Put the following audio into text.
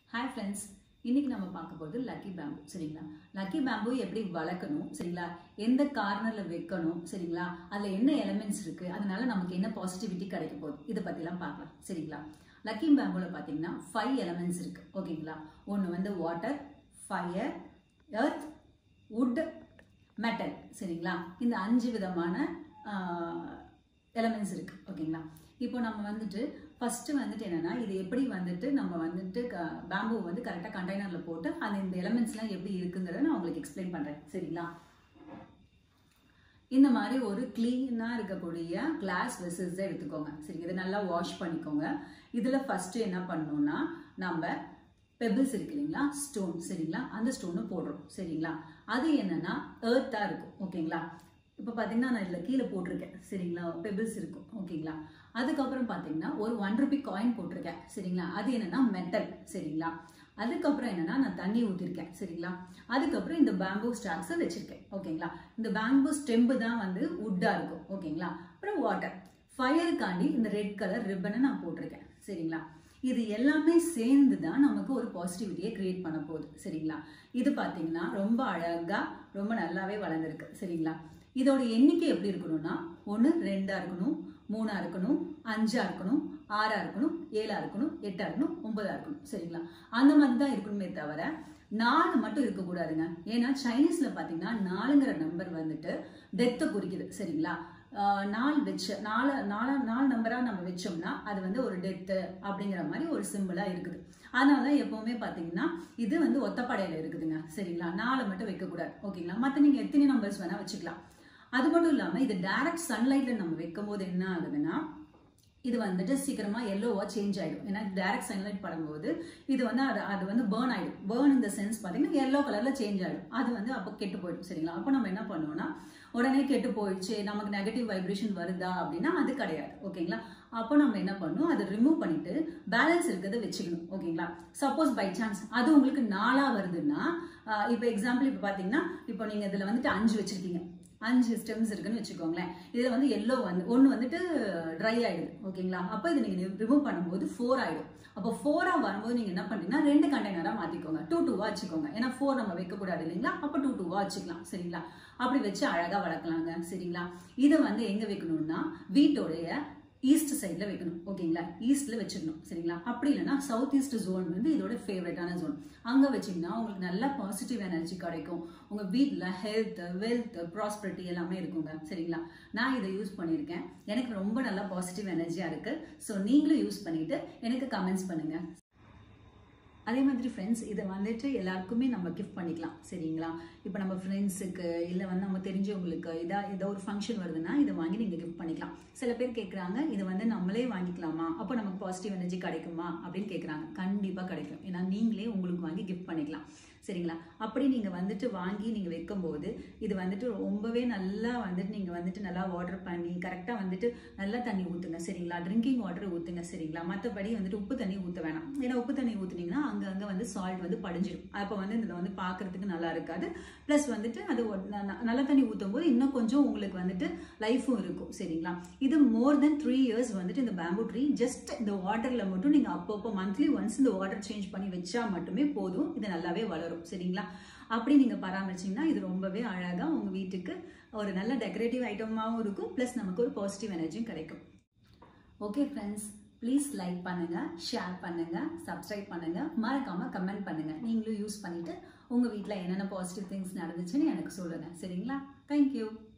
hi friends இன்னைக்கு நம்ம பார்க்க போகிறது லக்கி பேம்பு சரிங்களா லக்கி பேம்பு எப்படி வளர்க்கணும் சரிங்களா எந்த கார்னரில் வைக்கணும் சரிங்களா அதில் என்ன எலமெண்ட்ஸ் இருக்குது அதனால நமக்கு என்ன பாசிட்டிவிட்டி கிடைக்க போகுது இதை பற்றிலாம் பார்க்கலாம் சரிங்களா லக்கி பேம்புல பார்த்தீங்கன்னா ஃபைவ் எலமெண்ட்ஸ் இருக்குது ஓகேங்களா ஒன்று வந்து water fire earth wood metal சரிங்களா இந்த அஞ்சு விதமான எலமெண்ட்ஸ் இருக்கு ஓகேங்களா இப்போ நம்ம வந்துட்டு ஃபர்ஸ்ட் வந்துட்டு என்னன்னா இது எப்படி வந்துட்டு நம்ம வந்துட்டு பேம்பு வந்து கரெக்டாக கண்டெய்னர்ல போட்டு அந்த இந்த எலமெண்ட்ஸ்லாம் எப்படி இருக்குங்கிறத நான் உங்களுக்கு எக்ஸ்பிளைன் பண்றேன் சரிங்களா இந்த மாதிரி ஒரு க்ளீனாக இருக்கக்கூடிய கிளாஸ் வெசல்ஸை எடுத்துக்கோங்க சரி இதை நல்லா வாஷ் பண்ணிக்கோங்க இதில் ஃபஸ்ட்டு என்ன பண்ணணும்னா நம்ம பெபிள்ஸ் இருக்கு இல்லைங்களா ஸ்டோன் சரிங்களா அந்த ஸ்டோனு போடுறோம் சரிங்களா அது என்னன்னா ஏர்த்தாக இருக்கும் ஓகேங்களா இப்போ பார்த்தீங்கன்னா நான் இதில் கீழே போட்டிருக்கேன் சரிங்களா பெபிள்ஸ் இருக்கும் ஓகேங்களா அதுக்கப்புறம் பார்த்தீங்கன்னா ஒரு ஒன் ருபி காயின் போட்டிருக்கேன் சரிங்களா அது என்னன்னா மெட்டல் சரிங்களா அதுக்கப்புறம் என்னன்னா நான் தண்ணி ஊற்றிருக்கேன் சரிங்களா அதுக்கப்புறம் இந்த பேம்பூ ஸ்டாக்ஸை வச்சிருக்கேன் ஓகேங்களா இந்த பேம்பூ ஸ்டெம்பு தான் வந்து உட்டாக இருக்கும் ஓகேங்களா அப்புறம் வாட்டர் ஃபயருக்காண்டி இந்த ரெட் கலர் ரிப்பனை நான் போட்டிருக்கேன் சரிங்களா இது எல்லாமே சேர்ந்து தான் நமக்கு ஒரு பாசிட்டிவிட்டியை கிரியேட் பண்ண போகுது சரிங்களா இது பார்த்தீங்கன்னா ரொம்ப அழகாக ரொம்ப நல்லாவே வளர்ந்துருக்கு சரிங்களா இதோட எண்ணிக்கை எப்படி இருக்கணும்னா ஒன்று ரெண்டாக இருக்கணும் மூணா இருக்கணும் அஞ்சா இருக்கணும் ஆறா இருக்கணும் ஏழா இருக்கணும் எட்டா இருக்கணும் ஒன்பதா இருக்கணும் சரிங்களா அந்த மாதிரி தான் இருக்கணுமே தவிர நாலு மட்டும் இருக்கக்கூடாதுங்க ஏன்னா சைனீஸ்ல பாத்தீங்கன்னா நாலுங்கிற நம்பர் வந்துட்டு டெத்தை குறிக்குது சரிங்களா நாலு வச்ச நாலு நாலு நாலு நம்பராக நம்ம வச்சோம்னா அது வந்து ஒரு டெத்து அப்படிங்கிற மாதிரி ஒரு சிம்பிளாக இருக்குது அதனால தான் எப்போவுமே பார்த்தீங்கன்னா இது வந்து ஒத்தப்படையில் இருக்குதுங்க சரிங்களா நாலு மட்டும் வைக்கக்கூடாது ஓகேங்களா மற்ற நீங்கள் எத்தனை நம்பர்ஸ் வேணால் வச்சுக்கலாம் அது மட்டும் இல்லாமல் இது டைரக்ட் சன்லைட்டில் நம்ம வைக்கும் போது என்ன ஆகுதுன்னா இது வந்துட்டு சீக்கிரமா எல்லோவா சேஞ்ச் ஆயிடும் ஏன்னா டைரக்ட் சன்லைட் படும்போது இது வந்து அது அது வந்து பேர்ன் ஆயிடும் பேர்ன் இந்த சென்ஸ் பார்த்தீங்கன்னா எல்லோ கலர்ல சேஞ்ச் ஆயிடும் அது வந்து அப்போ கெட்டு போயிடும் சரிங்களா அப்போ நம்ம என்ன பண்ணுவோம்னா உடனே கெட்டு போயிடுச்சு நமக்கு நெகட்டிவ் வைப்ரேஷன் வருதா அப்படின்னா அது கிடையாது ஓகேங்களா அப்போ நம்ம என்ன பண்ணணும் அதை ரிமூவ் பண்ணிட்டு பேலன்ஸ் இருக்கிறத வச்சுக்கணும் ஓகேங்களா சப்போஸ் பை சான்ஸ் அது உங்களுக்கு நாளா வருதுன்னா இப்போ எக்ஸாம்பிள் இப்போ பார்த்தீங்கன்னா இப்போ நீங்க இதுல வந்துட்டு அஞ்சு வச்சிருக்கீங்க அஞ்சு ஸ்டெம்ஸ் இருக்குன்னு வச்சுக்கோங்களேன் இதில் வந்து எல்லோ வந்து ஒன்று வந்துட்டு ட்ரை ஆயிடுது ஓகேங்களா அப்போ இதை நீங்கள் ரிமூவ் பண்ணும்போது ஃபோர் ஆயிடும் அப்போ ஃபோராக வரும்போது நீங்கள் என்ன பண்ணுறீங்கன்னா ரெண்டு கண்டெய்னராக மாற்றிக்கோங்க டூ டூவா வச்சுக்கோங்க ஏன்னா ஃபோர் நம்ம வைக்கக்கூடாது இல்லைங்களா அப்போ டூ டூவா வச்சுக்கலாம் சரிங்களா அப்படி வச்சு அழகாக வளர்க்கலாங்க சரிங்களா இதை வந்து எங்கே வைக்கணும்னா வீட்டோடைய ஈஸ்ட் சைடில் வைக்கணும் ஓகேங்களா ஈஸ்ட்ல வச்சிடணும் சரிங்களா அப்படி இல்லைன்னா சவுத் ஈஸ்ட் ஜோன் வந்து இதோட ஃபேவரட்டான ஜோன் அங்கே வச்சிங்கன்னா உங்களுக்கு நல்ல பாசிட்டிவ் எனர்ஜி கிடைக்கும் உங்கள் வீட்டில் ஹெல்த் வெல்த் ப்ராஸ்பரிட்டி எல்லாமே இருக்குங்க சரிங்களா நான் இதை யூஸ் பண்ணியிருக்கேன் எனக்கு ரொம்ப நல்லா பாசிட்டிவ் எனர்ஜியாக இருக்குது ஸோ நீங்களும் யூஸ் பண்ணிட்டு எனக்கு கமெண்ட்ஸ் பண்ணுங்கள் அதே மாதிரி ஃப்ரெண்ட்ஸ் இதை வந்துட்டு எல்லாருக்குமே நம்ம கிஃப்ட் பண்ணிக்கலாம் சரிங்களா இப்போ நம்ம ஃப்ரெண்ட்ஸுக்கு இல்லை வந்து நம்ம தெரிஞ்சவங்களுக்கு இதா ஏதோ ஒரு ஃபங்க்ஷன் வருதுன்னா இதை வாங்கி நீங்கள் கிஃப்ட் பண்ணிக்கலாம் சில பேர் கேட்குறாங்க இதை வந்து நம்மளே வாங்கிக்கலாமா அப்போ நமக்கு பாசிட்டிவ் எனர்ஜி கிடைக்குமா அப்படின்னு கேட்குறாங்க கண்டிப்பாக கிடைக்கும் ஏன்னா நீங்களே உங்களுக்கு வாங்கி கிஃப்ட் பண்ணிக்கலாம் சரிங்களா அப்படி நீங்கள் வந்துட்டு வாங்கி நீங்கள் வைக்கும்போது இது வந்துட்டு ரொம்பவே நல்லா வந்துட்டு நீங்கள் வந்துட்டு நல்லா வாட்டர் பண்ணி கரெக்டாக வந்துட்டு நல்லா தண்ணி ஊற்றுங்க சரிங்களா ட்ரிங்கிங் வாட்டர் ஊற்றுங்க சரிங்களா மற்றபடி வந்துட்டு உப்பு தண்ணி ஊற்ற வேணாம் ஏன்னா உப்பு தண்ணி ஊற்றுனீங்கன்னா அங்கங்கே வந்து சால்ட் வந்து படிஞ்சிடும் அப்போ வந்து இதில் வந்து பார்க்கறதுக்கு நல்லா இருக்காது ப்ளஸ் வந்துட்டு அது நல்ல தண்ணி ஊற்றும் போது இன்னும் கொஞ்சம் உங்களுக்கு வந்துட்டு லைஃபும் இருக்கும் சரிங்களா இது மோர் தென் த்ரீ இயர்ஸ் வந்துட்டு இந்த பேம்பு ட்ரீ ஜஸ்ட் இந்த வாட்டரில் மட்டும் நீங்கள் அப்பப்போ மந்த்லி ஒன்ஸ் இந்த வாட்டர் சேஞ்ச் பண்ணி வச்சா மட்டுமே போதும் இது நல்லாவே வளரும் சரிங்களா அப்படி நீங்கள் பராமரிச்சிங்கன்னா இது ரொம்பவே அழகாக உங்கள் வீட்டுக்கு ஒரு நல்ல டெக்கரேட்டிவ் ஐட்டமாகவும் இருக்கும் ப்ளஸ் நமக்கு ஒரு பாசிட்டிவ் எனர்ஜியும் கிடைக்கும் ஓகே ஃப்ரெண்ட்ஸ் ப்ளீஸ் லைக் பண்ணுங்க ஷேர் பண்ணுங்க சப்ஸ்கிரைப் பண்ணுங்க மறக்காம கமெண்ட் பண்ணுங்க நீங்களும் யூஸ் பண்ணிட்டு உங்க வீட்டில் என்னென்ன பாசிட்டிவ் திங்ஸ் நடந்துச்சுன்னு எனக்கு சொல்லுங்க சரிங்களா தேங்க்யூ